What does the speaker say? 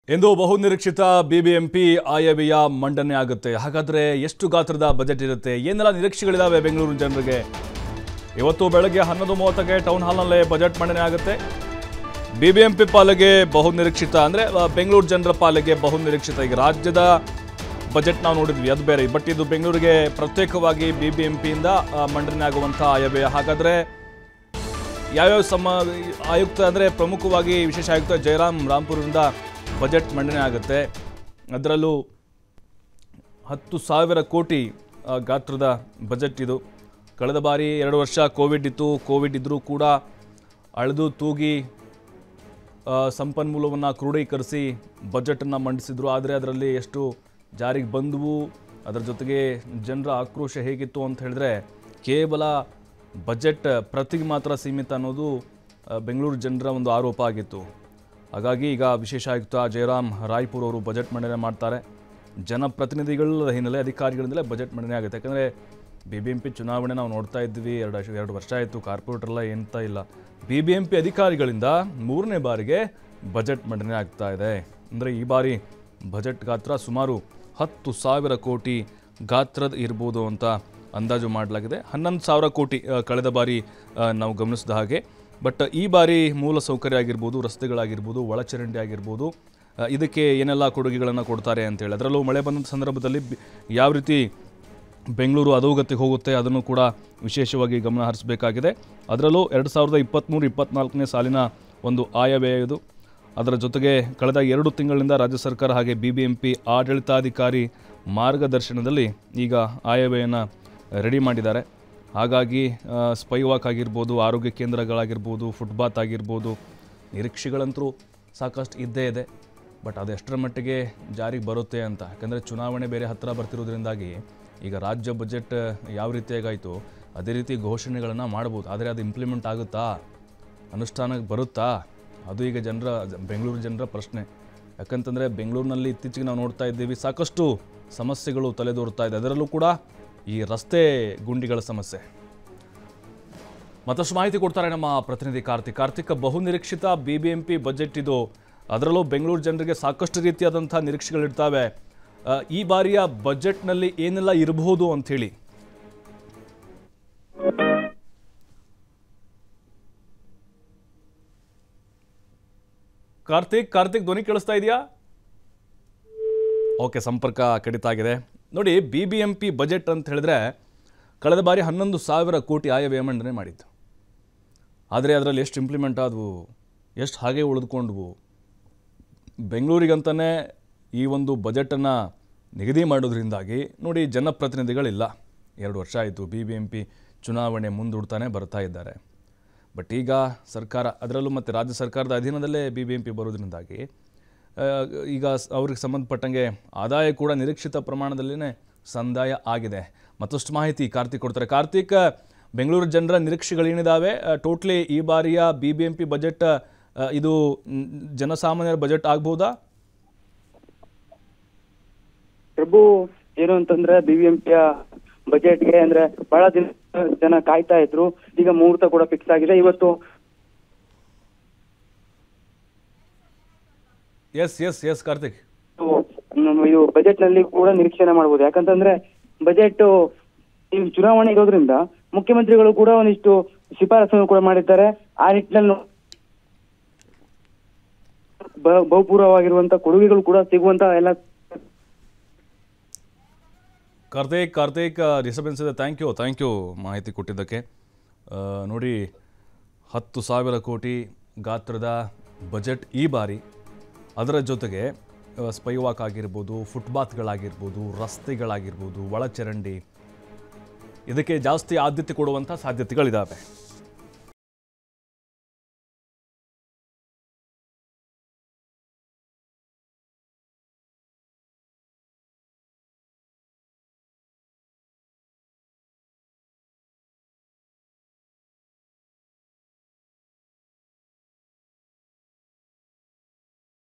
ಇಂದು ಬಹುನಿರೀಕ್ಷಿತ ಬಿಬಿಎಂಪಿ ಆಯವ್ಯಯ ಮಂಡನೆ ಆಗುತ್ತೆ ಹಾಗಾದ್ರೆ ಎಷ್ಟು ಗಾತ್ರದ ಬಜೆಟ್ ಇರುತ್ತೆ ಏನೆಲ್ಲ ನಿರೀಕ್ಷೆಗಳಿದಾವೆ ಬೆಂಗಳೂರು ಜನರಿಗೆ ಇವತ್ತು ಬೆಳಗ್ಗೆ ಹನ್ನೊಂದು ಮೂವತ್ತಕ್ಕೆ ಟೌನ್ ಹಾಲ್ನಲ್ಲೇ ಬಜೆಟ್ ಮಂಡನೆ ಆಗುತ್ತೆ ಬಿಬಿಎಂಪಿ ಪಾಲಿಗೆ ಬಹುನಿರೀಕ್ಷಿತ ಅಂದ್ರೆ ಆ, ಬೆಂಗಳೂರು ಜನರ ಪಾಲಿಗೆ ಬಹುನಿರೀಕ್ಷಿತ ಈಗ ರಾಜ್ಯದ ಬಜೆಟ್ ನಾವು ನೋಡಿದ್ವಿ ಅದು ಬೇರೆ ಬಟ್ ಇದು ಬೆಂಗಳೂರಿಗೆ ಪ್ರತ್ಯೇಕವಾಗಿ ಬಿಬಿಎಂಪಿಯಿಂದ ಮಂಡನೆ ಆಗುವಂಥ ಆಯವ್ಯಯ ಹಾಗಾದ್ರೆ ಯಾವ್ಯಾವ ಸಮ ಆಯುಕ್ತ ಅಂದರೆ ಪ್ರಮುಖವಾಗಿ ವಿಶೇಷ ಆಯುಕ್ತ ಜಯರಾಮ್ ರಾಂಪುರದಿಂದ ಬಜೆಟ್ ಮಂಡನೆ ಆಗುತ್ತೆ ಅದರಲ್ಲೂ ಹತ್ತು ಸಾವಿರ ಕೋಟಿ ಆ, ಗಾತ್ರದ ಬಜೆಟ್ ಇದು ಕಳೆದ ಬಾರಿ ಎರಡು ವರ್ಷ ಕೋವಿಡ್ ಇತ್ತು ಕೋವಿಡ್ ಇದ್ದರೂ ಕೂಡ ಅಳೆದು ತೂಗಿ ಆ, ಸಂಪನ್ಮೂಲವನ್ನು ಕ್ರೋಢೀಕರಿಸಿ ಬಜೆಟನ್ನು ಮಂಡಿಸಿದ್ರು ಆದರೆ ಅದರಲ್ಲಿ ಎಷ್ಟು ಜಾರಿಗೆ ಬಂದವು ಅದರ ಜೊತೆಗೆ ಜನರ ಆಕ್ರೋಶ ಹೇಗಿತ್ತು ಅಂತ ಹೇಳಿದ್ರೆ ಕೇವಲ ಬಜೆಟ್ ಪ್ರತಿಗೆ ಮಾತ್ರ ಸೀಮಿತ ಅನ್ನೋದು ಆ, ಬೆಂಗಳೂರು ಜನರ ಒಂದು ಆರೋಪ ಆಗಿತ್ತು ಹಾಗಾಗಿ ಈಗ ವಿಶೇಷ ಆಯುಕ್ತ ಜಯರಾಮ್ ರಾಯ್ಪುರ್ ಅವರು ಬಜೆಟ್ ಮಂಡನೆ ಮಾಡ್ತಾರೆ ಜನಪ್ರತಿನಿಧಿಗಳ ಹಿನ್ನೆಲೆ ಅಧಿಕಾರಿಗಳಿಂದಲೇ ಬಜೆಟ್ ಮಂಡನೆ ಆಗುತ್ತೆ ಯಾಕಂದರೆ ಬಿ ಬಿ ಎಂ ಪಿ ಚುನಾವಣೆ ನಾವು ನೋಡ್ತಾ ಇದ್ವಿ ಎರಡು ಎರಡು ವರ್ಷ ಆಯಿತು ಕಾರ್ಪೊರೇಟರ್ಲ್ಲ ಎಂತ ಇಲ್ಲ ಬಿ ಬಿ ಎಂ ಪಿ ಅಧಿಕಾರಿಗಳಿಂದ ಮೂರನೇ ಬಾರಿಗೆ ಬಜೆಟ್ ಮಂಡನೆ ಆಗ್ತಾ ಇದೆ ಅಂದರೆ ಈ ಬಾರಿ ಬಜೆಟ್ ಗಾತ್ರ ಸುಮಾರು ಹತ್ತು ಸಾವಿರ ಕೋಟಿ ಗಾತ್ರದ ಇರ್ಬೋದು ಅಂತ ಅಂದಾಜು ಮಾಡಲಾಗಿದೆ ಹನ್ನೊಂದು ಸಾವಿರ ಕೋಟಿ ಆ, ಕಳೆದ ಬಾರಿ ಆ, ನಾವು ಗಮನಿಸಿದ ಹಾಗೆ ಬಟ್ ಈ ಬಾರಿ ಮೂಲ ಸೌಕರ್ಯ ಆಗಿರ್ಬೋದು ರಸ್ತೆಗಳಾಗಿರ್ಬೋದು ಒಳಚರಂಡಿ ಆಗಿರ್ಬೋದು ಆ, ಇದಕ್ಕೆ ಏನೆಲ್ಲ ಕೊಡುಗೆಗಳನ್ನು ಕೊಡ್ತಾರೆ ಅಂತೇಳಿ ಅದರಲ್ಲೂ ಮಳೆ ಬಂದ ಸಂದರ್ಭದಲ್ಲಿ ಬಿ- ಯಾವ ರೀತಿ ಬೆಂಗಳೂರು ಅಧೋಗತಿಗೆ ಹೋಗುತ್ತೆ ಅದನ್ನು ಕೂಡ ವಿಶೇಷವಾಗಿ ಗಮನ ಹರಿಸಬೇಕಾಗಿದೆ ಅದರಲ್ಲೂ ಎರಡು ಸಾವಿರದ ಇಪ್ಪತ್ತ್ಮೂರು ಇಪ್ಪತ್ತ್ನಾಲ್ಕನೇ ಸಾಲಿನ ಒಂದು ಆಯವ್ಯಯ ಇದು ಅದರ ಜೊತೆಗೆ ಕಳೆದ ಎರಡು ತಿಂಗಳಿಂದ ರಾಜ್ಯ ಸರ್ಕಾರ ಹಾಗೆ ಬಿ ಬಿ ಎಂ ಪಿ ಆಡಳಿತಾಧಿಕಾರಿ ಮಾರ್ಗದರ್ಶನದಲ್ಲಿ ಈಗ ಆಯವ್ಯಯನ ರೆಡಿ ಮಾಡಿದ್ದಾರೆ ಹಾಗಾಗಿ ಸ್ಪೈ ವಾಕ್ ಆಗಿರ್ಬೋದು ಆರೋಗ್ಯ ಕೇಂದ್ರಗಳಾಗಿರ್ಬೋದು ಫುಟ್ಬಾತ್ ಆಗಿರ್ಬೋದು ನಿರೀಕ್ಷೆಗಳಂತೂ ಸಾಕಷ್ಟು ಇದ್ದೇ ಇದೆ ಬಟ್ ಅದು ಎಷ್ಟರ ಮಟ್ಟಿಗೆ ಜಾರಿಗೆ ಬರುತ್ತೆ ಅಂತ ಯಾಕಂದರೆ ಚುನಾವಣೆ ಬೇರೆ ಹತ್ತಿರ ಬರ್ತಿರೋದ್ರಿಂದಾಗಿ ಈಗ ರಾಜ್ಯ ಬಜೆಟ್ ಯಾವ ರೀತಿಯಾಗಾಯಿತು ಅದೇ ರೀತಿ ಘೋಷಣೆಗಳನ್ನು ಮಾಡ್ಬೋದು ಆದರೆ ಅದು ಇಂಪ್ಲಿಮೆಂಟ್ ಆಗುತ್ತಾ ಅನುಷ್ಠಾನಕ್ಕೆ ಬರುತ್ತಾ ಅದು ಈಗ ಜನರ ಬೆಂಗಳೂರು ಜನರ ಪ್ರಶ್ನೆ ಯಾಕಂತಂದರೆ ಬೆಂಗಳೂರಿನಲ್ಲಿ ಇತ್ತೀಚೆಗೆ ನಾವು ನೋಡ್ತಾ ಇದ್ದೀವಿ ಸಾಕಷ್ಟು ಸಮಸ್ಯೆಗಳು ತಲೆದೋರ್ತಾ ಇದೆ ಅದರಲ್ಲೂ ಕೂಡ ಈ ರಸ್ತೆ ಗುಂಡಿಗಳ ಸಮಸ್ಯೆ ಮತ್ತಷ್ಟು ಮಾಹಿತಿ ಕೊಡ್ತಾರೆ ನಮ್ಮ ಪ್ರತಿನಿಧಿ ಕಾರ್ತಿಕ್ ಕಾರ್ತಿಕ್ ಬಹುನಿರೀಕ್ಷಿತ B B M P budget ಇದು ಅದರಲ್ಲೂ ಬೆಂಗಳೂರು ಜನರಿಗೆ ಸಾಕಷ್ಟು ರೀತಿಯಾದಂಥ ನಿರೀಕ್ಷೆಗಳಿರ್ತಾವೆ ಆ, ಈ ಬಾರಿಯ ಬಜೆಟ್ನಲ್ಲಿ ಏನೆಲ್ಲ ಇರಬಹುದು ಅಂಥೇಳಿ ಕಾರ್ತಿಕ್ ಕಾರ್ತಿಕ್ ಧ್ವನಿ ಕೇಳಿಸ್ತಾ ಇದೆಯಾ ಓಕೆ ಸಂಪರ್ಕ ಕಡಿತ ಆಗಿದೆ ನೋಡಿ B B M P budget ಅಂತ ಹೇಳಿದ್ರೆ ಕಳೆದ ಬಾರಿ ಹನ್ನೊಂದು ಸಾವಿರ ಕೋಟಿ ಆಯವ್ಯಯ ಮಂಡನೆ ಮಾಡಿತ್ತು ಆದರೆ ಅದರಲ್ಲಿ ಎಷ್ಟು ಇಂಪ್ಲಿಮೆಂಟ್ ಆದವು ಎಷ್ಟು ಹಾಗೆ ಉಳಿದುಕೊಂಡ್ವು ಬೆಂಗಳೂರಿಗಂತಲೇ ಈ ಒಂದು ಬಜೆಟನ್ನು ನಿಗದಿ ಮಾಡೋದ್ರಿಂದಾಗಿ ನೋಡಿ ಜನಪ್ರತಿನಿಧಿಗಳಿಲ್ಲ ಎರಡು ವರ್ಷ ಆಯಿತು ಬಿ ಬಿ ಎಂ ಪಿ ಚುನಾವಣೆ ಮುಂದೂಡ್ತಾನೆ ಬರ್ತಾ ಇದ್ದಾರೆ ಬಟ್ ಈಗ ಸರ್ಕಾರ ಅದರಲ್ಲೂ ಮತ್ತು ರಾಜ್ಯ ಸರ್ಕಾರದ ಅಧೀನದಲ್ಲೇ ಬಿ ಬಿ ಎಂ ಪಿ ಬರೋದ್ರಿಂದಾಗಿ ಆ, ಈಗ ಸ್- ಅವ್ರಿಗೆ ಸಂಬಂಧಪಟ್ಟಂಗೆ ಆದಾಯ ಕೂಡ ನಿರೀಕ್ಷಿತ ಪ್ರಮಾಣದಲ್ಲಿನೇ ಸಂದಾಯ ಆಗಿದೆ ಮತ್ತಷ್ಟು ಮಾಹಿತಿ ಕಾರ್ತಿಕ್ ಕೊಡ್ತಾರೆ ಕಾರ್ತಿಕ್ ಬೆಂಗಳೂರು ಜನರ ನಿರೀಕ್ಷೆಗಳೇನಿದ್ದಾವೆ ಟೋಟ್ಲಿ ಈ ಬಾರಿಯ B B M P budget ಆ, ಇದು ಮ್, ಜನಸಾಮಾನ್ಯರ ಬಜೆಟ್ ಆಗ್ಬೋದಾ ಪ್ರಭು ಏನು ಅಂತಂದ್ರೆ ಬಿಬಿಎಂಪಿಯ ಬಜೆಟ್ಗೆ ಅಂದ್ರೆ ಬಹಳ ದಿನ ಜನ ಕಾಯ್ತಾ ಇದ್ರು ಈಗ ಮುಹೂರ್ತ ಕೂಡ ಫಿಕ್ಸ್ ಆಗಿದೆ ಇವತ್ತು ಎಸ್ ಎಸ್ ಎಸ್ ಕಾರ್ತಿಕ್ ನಮ್ಮ ಇದು ಬಜೆಟ್ ನಲ್ಲಿ ಕೂಡ ನಿರೀಕ್ಷಣೆ ಮಾಡಬಹುದು ಯಾಕಂತಂದ್ರೆ ಬಜೆಟ್ ಈ ಚುನಾವಣೆ ಇರೋದ್ರಿಂದ ಮುಖ್ಯಮಂತ್ರಿಗಳು ಕೂಡ ಒಂದಿಷ್ಟು ಶಿಫಾರಸನ್ನು ಕೂಡ ಮಾಡಿದ್ದಾರೆ ಆ ನಿಟ್ಟಿನಲ್ಲಿ ನೋ- ಬ- ಬಹುಪೂರ್ವವಾಗಿರುವಂತ ಕೊಡುಗೆಗಳು ಕೂಡ ಸಿಗುವಂತ ಎಲ್ಲ ಕಾರ್ತಿಕ್ ಕಾರ್ತಿಕ್ ಡಿಸ್ಟರ್ಬೆನ್ಸ್ ಇದೆ ಥ್ಯಾಂಕ್ ಯು ಥ್ಯಾಂಕ್ ಯು ಮಾಹಿತಿ ಕೊಟ್ಟಿದ್ದಕ್ಕೆ ಆ, ನೋಡಿ ಹತ್ತು ಸಾವಿರ ಕೋಟಿ ಗಾತ್ರದ ಬಜೆಟ್ ಈ ಬಾರಿ ಅದರ ಜೊತೆಗೆ ಆ, ಸ್ಪೈ ವಾಕ್ ಆಗಿರ್ಬೋದು ಫುಟ್ಪಾತ್ಗಳಾಗಿರ್ಬೋದು ರಸ್ತೆಗಳಾಗಿರ್ಬೋದು ಒಳಚರಂಡಿ ಇದಕ್ಕೆ ಜಾಸ್ತಿ ಆದ್ಯತೆ ಕೊಡುವಂಥ ಸಾಧ್ಯತೆಗಳಿದ್ದಾವೆ